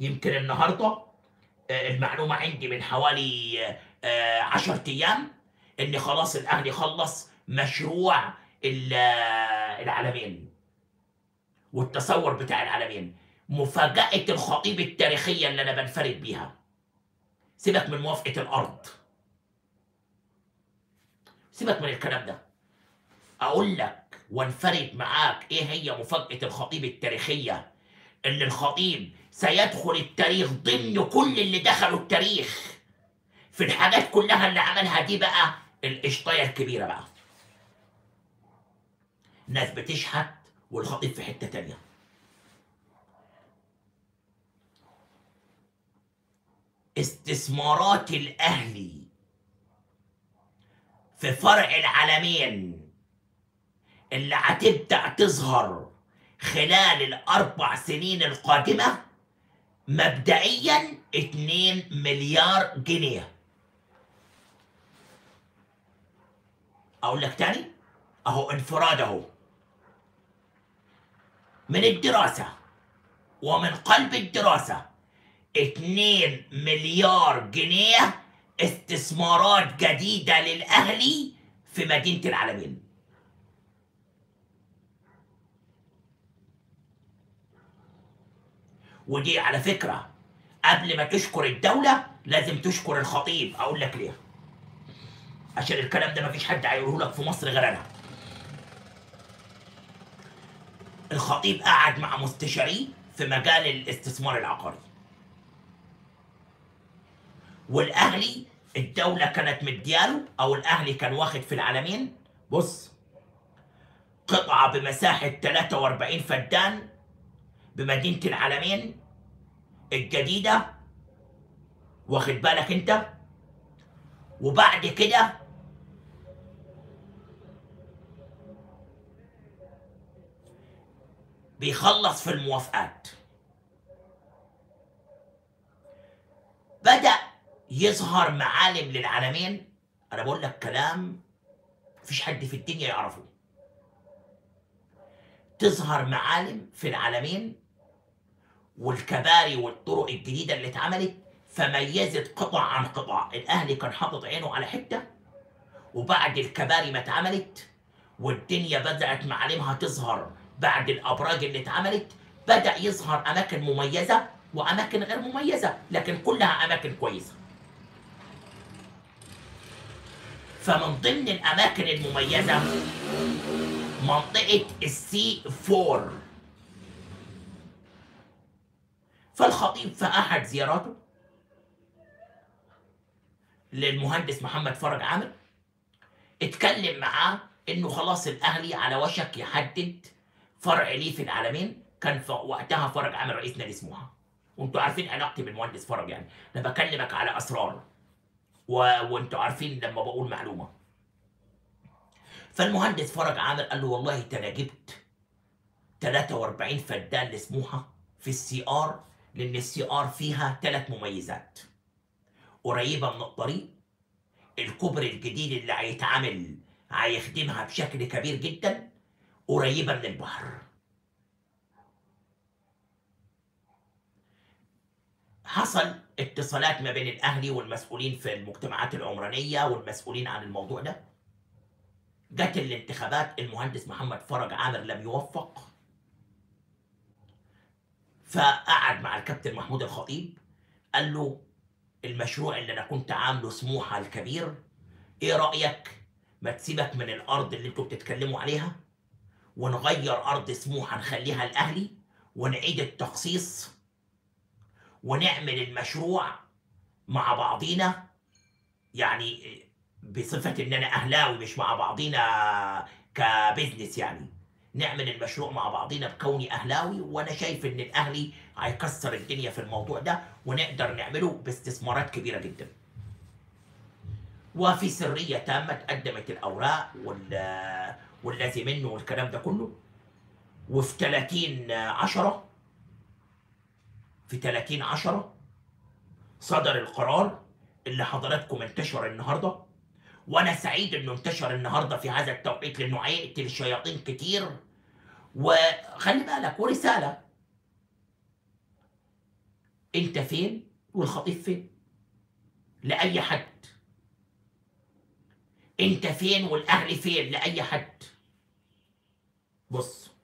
يمكن النهارده آه، المعلومه عندي من حوالي آه، 10 ايام ان خلاص الاهلي خلص مشروع ال- آه، العالمين والتصور بتاع العالمين مفاجاه الخطيب التاريخيه اللي انا بنفرد بيها سيبك من موافقه الارض سيبك من الكلام ده اقول لك وانفرد معاك ايه هي مفاجاه الخطيب التاريخيه ان الخطيب سيدخل التاريخ ضمن كل اللي دخلوا التاريخ في الحاجات كلها اللي عملها دي بقى القشطايه الكبيره بقى ناس بتشحت والخطيب في حته تانيه استثمارات الاهلي في فرع العالمين اللي هتبدا تظهر خلال الاربع سنين القادمه مبدئيا 2 مليار جنيه اقول لك تاني اهو انفراد اهو من الدراسه ومن قلب الدراسه 2 مليار جنيه استثمارات جديده للاهلي في مدينه العالمين ودي على فكرة قبل ما تشكر الدولة لازم تشكر الخطيب أقول لك ليه عشان الكلام ده مفيش حد هيقوله لك في مصر غير أنا الخطيب قعد مع مستشاريه في مجال الاستثمار العقاري والأهلي الدولة كانت مدياله أو الأهلي كان واخد في العالمين بص قطعة بمساحة 43 فدان بمدينة العالمين الجديدة واخد بالك انت وبعد كده بيخلص في الموافقات بدأ يظهر معالم للعالمين انا بقول لك كلام مفيش حد في الدنيا يعرفه تظهر معالم في العالمين والكباري والطرق الجديده اللي اتعملت فميزت قطع عن قطع الاهلي كان حاطط عينه على حته وبعد الكباري ما اتعملت والدنيا بدات معالمها تظهر بعد الابراج اللي اتعملت بدا يظهر اماكن مميزه واماكن غير مميزه لكن كلها اماكن كويسه فمن ضمن الاماكن المميزه منطقة السي 4 فالخطيب في أحد زياراته للمهندس محمد فرج عامر اتكلم معاه انه خلاص الاهلي على وشك يحدد فرع ليه في العالمين كان في وقتها فرج عامر رئيس نادي سموحه وانتوا عارفين علاقتي بالمهندس فرج يعني انا بكلمك على اسرار و... وانتوا عارفين لما بقول معلومه فالمهندس فرج عامر قال له والله ده انا جبت 43 فدان لسموحه في السي ار لان السي ار فيها ثلاث مميزات قريبه من الطريق الكوبري الجديد اللي هيتعمل هيخدمها بشكل كبير جدا قريبه من البحر حصل اتصالات ما بين الاهلي والمسؤولين في المجتمعات العمرانيه والمسؤولين عن الموضوع ده جت الانتخابات المهندس محمد فرج عامر لم يوفق فقعد مع الكابتن محمود الخطيب قال له المشروع اللي انا كنت عامله سموحه الكبير ايه رايك ما تسيبك من الارض اللي انتوا بتتكلموا عليها ونغير ارض سموحه نخليها الاهلي ونعيد التخصيص ونعمل المشروع مع بعضينا يعني بصفة ان انا اهلاوي مش مع بعضينا كبزنس يعني نعمل المشروع مع بعضينا بكوني اهلاوي وانا شايف ان الاهلي هيكسر الدنيا في الموضوع ده ونقدر نعمله باستثمارات كبيرة جدا وفي سرية تامة تقدمت الاوراق وال والذي منه والكلام ده كله وفي 30 10 في 30 10 صدر القرار اللي حضراتكم انتشر النهارده وانا سعيد انه انتشر النهارده في هذا التوقيت لانه هيقتل شياطين كتير وخلي بالك ورساله انت فين والخطيب فين لاي حد انت فين والاهل فين لاي حد بص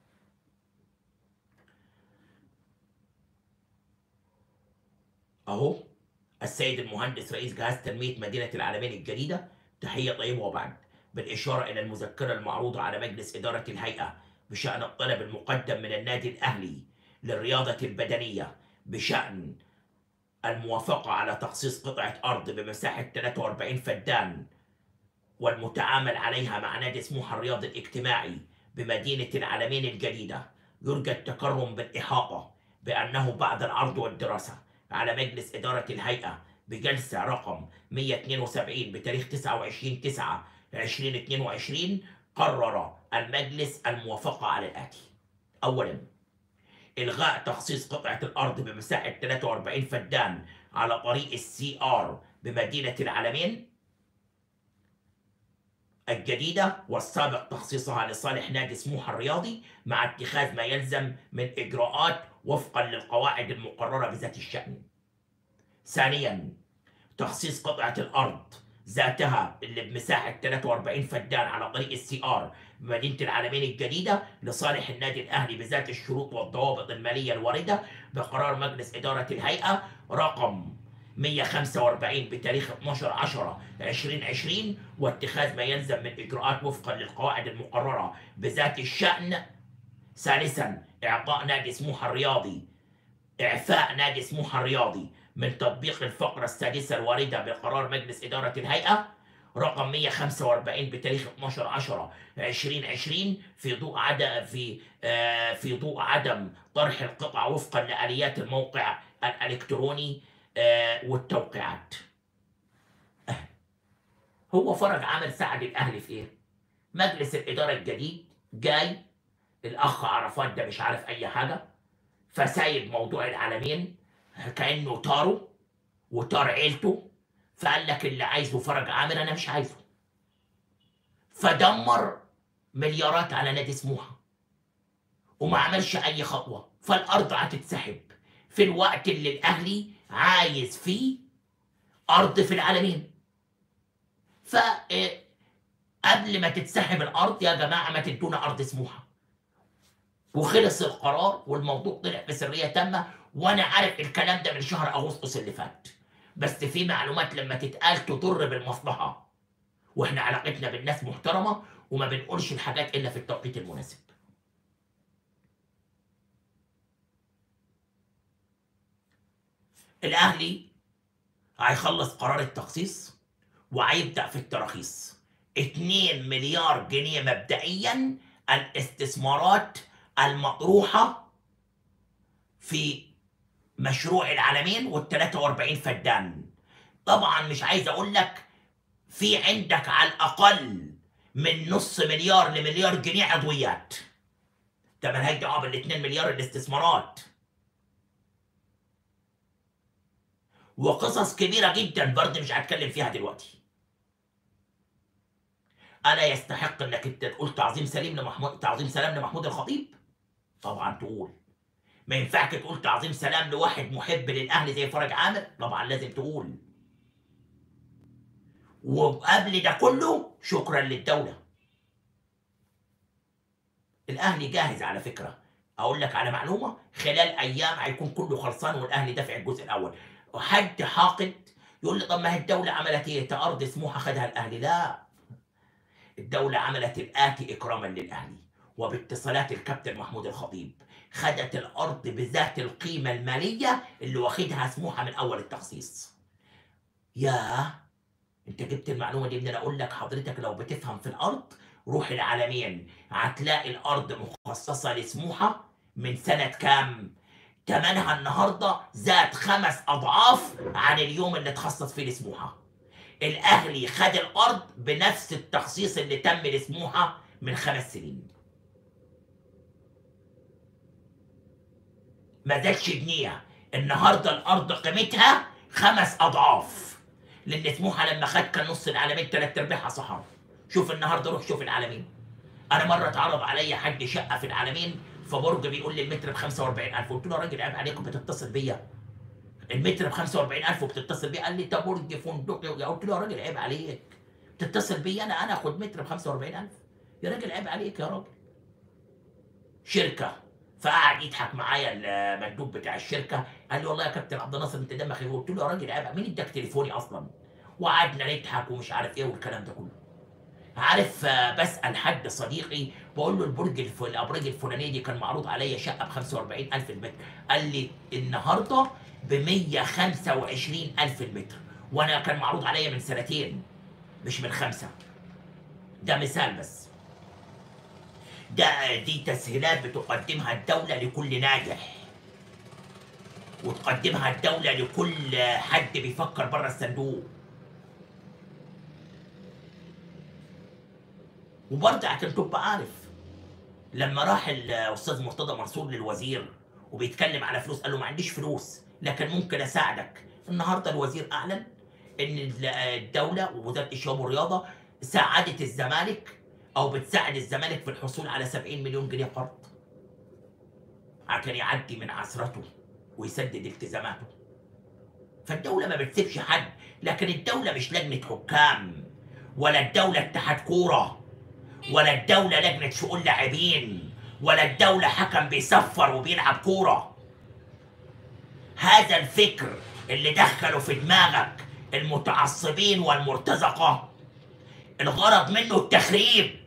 اهو السيد المهندس رئيس جهاز تنميه مدينه العالمين الجديده تحيه طيبه وبعد بالاشاره الى المذكره المعروضه على مجلس اداره الهيئه بشان الطلب المقدم من النادي الاهلي للرياضه البدنيه بشان الموافقه على تخصيص قطعه ارض بمساحه 43 فدان والمتعامل عليها مع نادي سموحه الرياضي الاجتماعي بمدينه العالمين الجديده يرجى التكرم بالاحاطه بانه بعد العرض والدراسه على مجلس اداره الهيئه بجلسه رقم 172 بتاريخ 29 9 2022 قرر المجلس الموافقه على الاتي اولا الغاء تخصيص قطعه الارض بمساحه 43 فدان على طريق السي ار بمدينه العالمين الجديدة والسابق تخصيصها لصالح نادي سموحة الرياضي مع اتخاذ ما يلزم من إجراءات وفقا للقواعد المقررة بذات الشأن. ثانيا تخصيص قطعة الأرض ذاتها اللي بمساحة 43 فدان على طريق السي ار بمدينة العالمين الجديدة لصالح النادي الأهلي بذات الشروط والضوابط المالية الواردة بقرار مجلس إدارة الهيئة رقم 145 بتاريخ 12 10 2020 واتخاذ ما يلزم من اجراءات وفقا للقواعد المقرره بذات الشان. ثالثا اعطاء نادي سموحه الرياضي اعفاء نادي سموحه الرياضي من تطبيق الفقره السادسه الوارده بقرار مجلس اداره الهيئه رقم 145 بتاريخ 12 10 2020 في ضوء عدم في آه في ضوء عدم طرح القطع وفقا لاليات الموقع الالكتروني آه، والتوقيعات آه. هو فرج عمل ساعد الاهلي في ايه مجلس الاداره الجديد جاي الاخ عرفات ده مش عارف اي حاجه فسايب موضوع العالمين كانه طاره وطار عيلته فقال لك اللي عايزه فرج عامر انا مش عايزه فدمر مليارات على نادي سموحه وما عملش اي خطوه فالارض هتتسحب في الوقت اللي الاهلي عايز فيه ارض في العالمين ف إيه، قبل ما تتسحب الارض يا جماعه ما تدونا ارض سموحه وخلص القرار والموضوع طلع بسريه تامه وانا عارف الكلام ده من شهر اغسطس اللي فات بس في معلومات لما تتقال تضر بالمصلحه واحنا علاقتنا بالناس محترمه وما بنقولش الحاجات الا في التوقيت المناسب الاهلي هيخلص قرار التخصيص وهيبدا في التراخيص 2 مليار جنيه مبدئيا الاستثمارات المطروحه في مشروع العالمين وال 43 فدان طبعا مش عايز اقول لك في عندك على الاقل من نص مليار لمليار جنيه عضويات ده ملهاش دعوه بال 2 مليار الاستثمارات وقصص كبيرة جدا برضه مش هتكلم فيها دلوقتي ألا يستحق إنك أنت تقول تعظيم سليم لمحمود تعظيم سلام لمحمود الخطيب؟ طبعا تقول ما ينفعك تقول تعظيم سلام لواحد محب للأهلي زي فرج عامر؟ طبعا لازم تقول وقبل ده كله شكرا للدولة الأهلي جاهز على فكرة أقول لك على معلومة خلال أيام هيكون كله خلصان والأهلي دافع الجزء الأول وحد حاقد يقول لي طب ما هي الدولة عملت ايه؟ أرض سموحة خدها الأهلي، لا. الدولة عملت الآتي إكراما للأهلي وباتصالات الكابتن محمود الخطيب خدت الأرض بذات القيمة المالية اللي واخدها سموحة من أول التخصيص. يا أنت جبت المعلومة دي من أنا أقول لك حضرتك لو بتفهم في الأرض روح العالمين هتلاقي الأرض مخصصة لسموحة من سنة كام؟ تمنها النهارده زاد خمس اضعاف عن اليوم اللي اتخصص فيه لسموحه. الاهلي خد الارض بنفس التخصيص اللي تم لسموحه من خمس سنين. ما زادش جنيه، النهارده الارض قيمتها خمس اضعاف. لان سموحه لما خد كان نص العالمين ثلاث ارباعها صحراء. شوف النهارده روح شوف العالمين. انا مره اتعرض عليا حد شقه في العالمين فبرج بيقول لي المتر ب 45000 قلت له يا راجل عيب عليكم بتتصل بيا المتر ب 45000 وبتتصل بيه قال لي ده برج فندقي قلت له يا راجل عيب عليك تتصل بيا انا انا اخد متر ب 45000 يا راجل عيب عليك يا راجل شركه فقعد يضحك معايا المندوب بتاع الشركه قال لي والله يا كابتن عبد الناصر انت دمك خفيف قلت له يا راجل عيب مين اداك تليفوني اصلا وقعدنا نضحك ومش عارف ايه والكلام ده كله عارف آه، بسال حد صديقي بقول له البرج الف... الابراج الفلانيه دي كان معروض عليا شقه ب 45000 المتر قال لي النهارده ب 125000 المتر وانا كان معروض عليا من سنتين مش من خمسه ده مثال بس ده دي تسهيلات بتقدمها الدولة لكل ناجح وتقدمها الدولة لكل حد بيفكر بره الصندوق وبرضه عشان تبقى عارف لما راح الاستاذ مرتضى منصور للوزير وبيتكلم على فلوس قال له ما عنديش فلوس لكن ممكن اساعدك النهارده الوزير اعلن ان الدوله ووزاره الشباب والرياضه ساعدت الزمالك او بتساعد الزمالك في الحصول على 70 مليون جنيه قرض عشان يعدي من عثرته ويسدد التزاماته فالدولة ما بتسيبش حد لكن الدولة مش لجنة حكام ولا الدولة اتحاد كورة ولا الدولة لجنة شؤون لاعبين ولا الدولة حكم بيصفر وبيلعب كورة هذا الفكر اللي دخله في دماغك المتعصبين والمرتزقة الغرض منه التخريب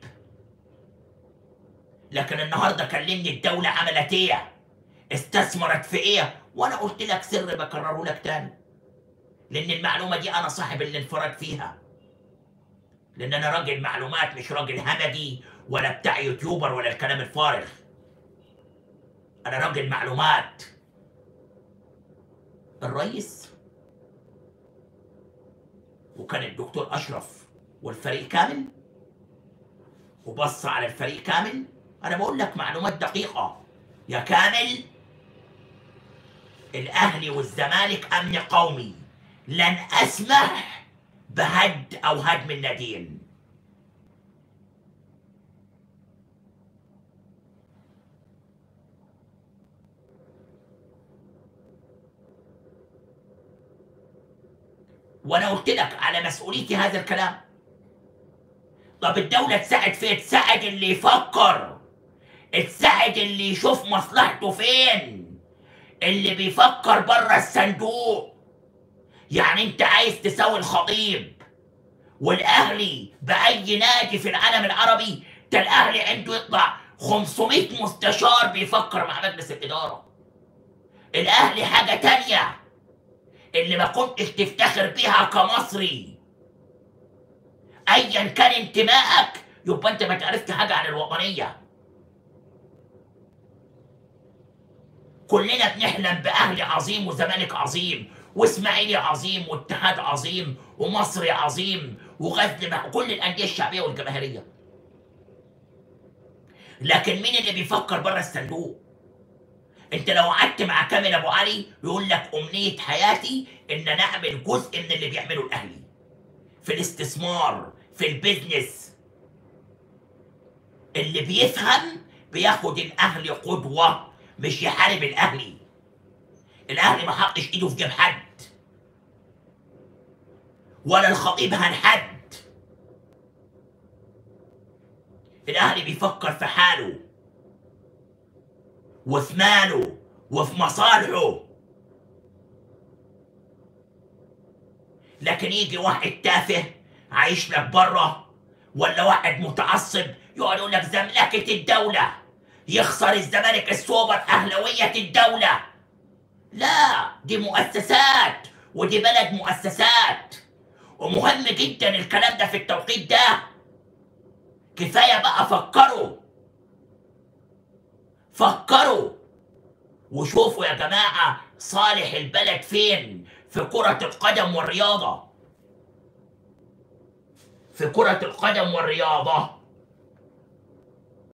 لكن النهارده كلمني الدولة عملت ايه؟ استثمرت في ايه؟ وانا قلت لك سر بكرره لك تاني. لان المعلومة دي انا صاحب الانفراد فيها. لان انا راجل معلومات مش راجل همجي ولا بتاع يوتيوبر ولا الكلام الفارغ. انا راجل معلومات. الرئيس وكان الدكتور اشرف والفريق كامل وبص على الفريق كامل انا بقول لك معلومات دقيقه يا كامل الاهلي والزمالك امن قومي لن اسمح بهد او هدم الناديين وانا قلت لك على مسؤوليتي هذا الكلام طب الدولة تساعد فين؟ تساعد اللي يفكر تساعد اللي يشوف مصلحته فين اللي بيفكر بره الصندوق يعني انت عايز تساوي الخطيب والاهلي باي نادي في العالم العربي ده الاهلي عنده يطلع 500 مستشار بيفكر مع مجلس الاداره الاهلي حاجه تانية اللي ما كنتش تفتخر بيها كمصري ايا كان انتمائك يبقى انت ما تعرفش حاجه عن الوطنيه كلنا بنحلم باهلي عظيم وزمالك عظيم واسماعيلي عظيم واتحاد عظيم ومصري عظيم وغزل مع كل الانديه الشعبيه والجماهيريه لكن مين اللي بيفكر بره الصندوق انت لو قعدت مع كامل ابو علي يقول لك امنيه حياتي ان انا اعمل جزء من اللي بيعمله الاهلي في الاستثمار في البيزنس اللي بيفهم بياخد الاهلي قدوه مش يحارب الاهلي الاهلي ما حطش ايده في جيب حد ولا الخطيب هان حد الاهلي بيفكر في حاله وفي ماله وفي مصالحه لكن يجي واحد تافه عايش لك بره ولا واحد متعصب يقعد يقول لك زملكة الدولة يخسر الزمالك السوبر أهلوية الدولة لا دي مؤسسات ودي بلد مؤسسات ومهم جدا الكلام ده في التوقيت ده كفاية بقى فكروا فكروا وشوفوا يا جماعة صالح البلد فين في كرة القدم والرياضة في كرة القدم والرياضة